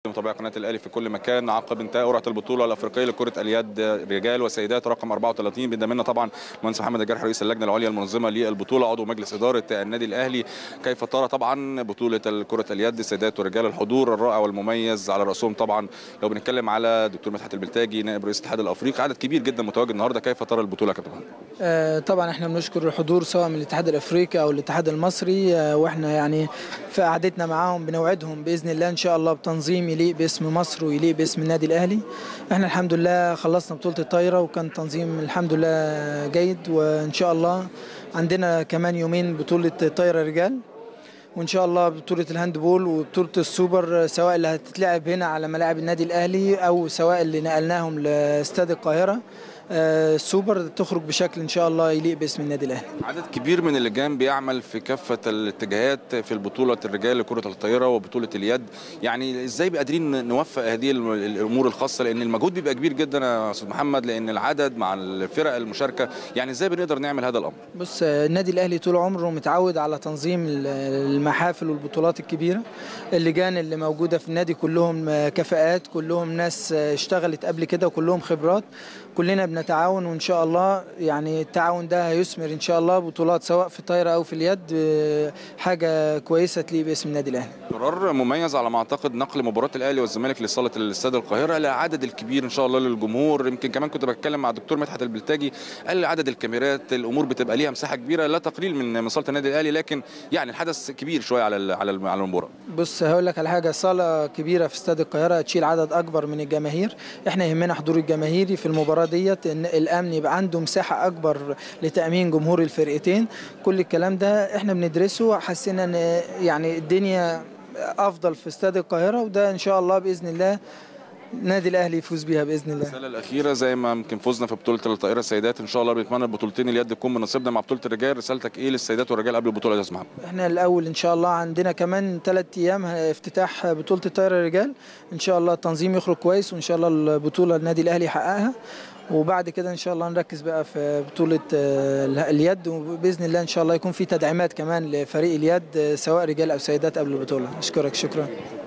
متابعي قناه الاهلي في كل مكان عقب انتهاء قرعه البطوله الافريقيه لكره اليد رجال وسيدات رقم 34 بينضم لنا طبعا المهندس محمد الجرح رئيس اللجنه العليا المنظمه للبطوله عضو مجلس اداره النادي الاهلي كيف ترى طبعا بطوله كره اليد السيدات والرجال الحضور الرائع والمميز على راسهم طبعا لو بنتكلم على دكتور مدحت البلتاجي نائب رئيس الاتحاد الافريقي عدد كبير جدا متواجد النهارده كيف ترى البطوله يا كابتن آه طبعا احنا بنشكر الحضور سواء من الاتحاد الافريقي او الاتحاد المصري آه واحنا يعني في قعدتنا معاهم بنوعدهم باذن الله ان شاء الله بتنظيم يليق باسم مصر ويليق باسم النادي الاهلي احنا الحمد لله خلصنا بطوله الطايره وكان تنظيم الحمد لله جيد وان شاء الله عندنا كمان يومين بطوله طايره رجال وان شاء الله بطوله الهاندبول وبطوله السوبر سواء اللي هتتلعب هنا على ملاعب النادي الاهلي او سواء اللي نقلناهم لاستاد القاهره السوبر تخرج بشكل ان شاء الله يليق باسم النادي الاهلي. عدد كبير من اللجان بيعمل في كافه الاتجاهات في البطوله الرجال لكره الطايره وبطوله اليد، يعني ازاي قادرين نوفق هذه الامور الخاصه لان المجهود بيبقى كبير جدا يا استاذ محمد لان العدد مع الفرق المشاركه، يعني ازاي بنقدر نعمل هذا الامر؟ بص النادي الاهلي طول عمره متعود على تنظيم المحافل والبطولات الكبيره. اللجان اللي موجوده في النادي كلهم كفاءات، كلهم ناس اشتغلت قبل كده وكلهم خبرات. كلنا بنتعاون وان شاء الله يعني التعاون ده هيثمر ان شاء الله بطولات سواء في الطايره او في اليد حاجه كويسه تليق باسم النادي الاهلي. قرار مميز على ما اعتقد نقل مباراه الاهلي والزمالك لصاله الاستاد القاهره لعدد الكبير ان شاء الله للجمهور يمكن كمان كنت بتكلم مع الدكتور مدحت البلتاجي قال عدد الكاميرات الامور بتبقى ليها مساحه كبيره لا تقليل من من صاله النادي الاهلي لكن يعني الحدث كبير شويه على على على المباراه. بص هقول لك على حاجه صاله كبيره في استاد القاهره تشيل عدد اكبر من الجماهير احنا يهمنا حضور الجماهيري في المباراه ديت ان الامن يبقى عنده مساحه اكبر لتامين جمهور الفرقتين كل الكلام ده احنا بندرسه حسينا ان يعني الدنيا افضل في استاد القاهره وده ان شاء الله باذن الله النادي الاهلي يفوز بيها باذن الله. الرساله الاخيره زي ما يمكن فزنا في بطوله الطائره السيدات ان شاء الله بنتمنى البطولتين اليد تكون من نصيبنا مع بطوله الرجال رسالتك ايه للسيدات والرجال قبل البطوله يا استاذ محمد؟ احنا الاول ان شاء الله عندنا كمان ثلاث ايام افتتاح بطوله الطائره الرجال ان شاء الله التنظيم يخرج كويس وان شاء الله البطوله النادي الاهلي يحققها وبعد كده ان شاء الله نركز بقى في بطوله اليد وباذن الله ان شاء الله يكون في تدعيمات كمان لفريق اليد سواء رجال او سيدات قبل البطوله اشكرك شكرا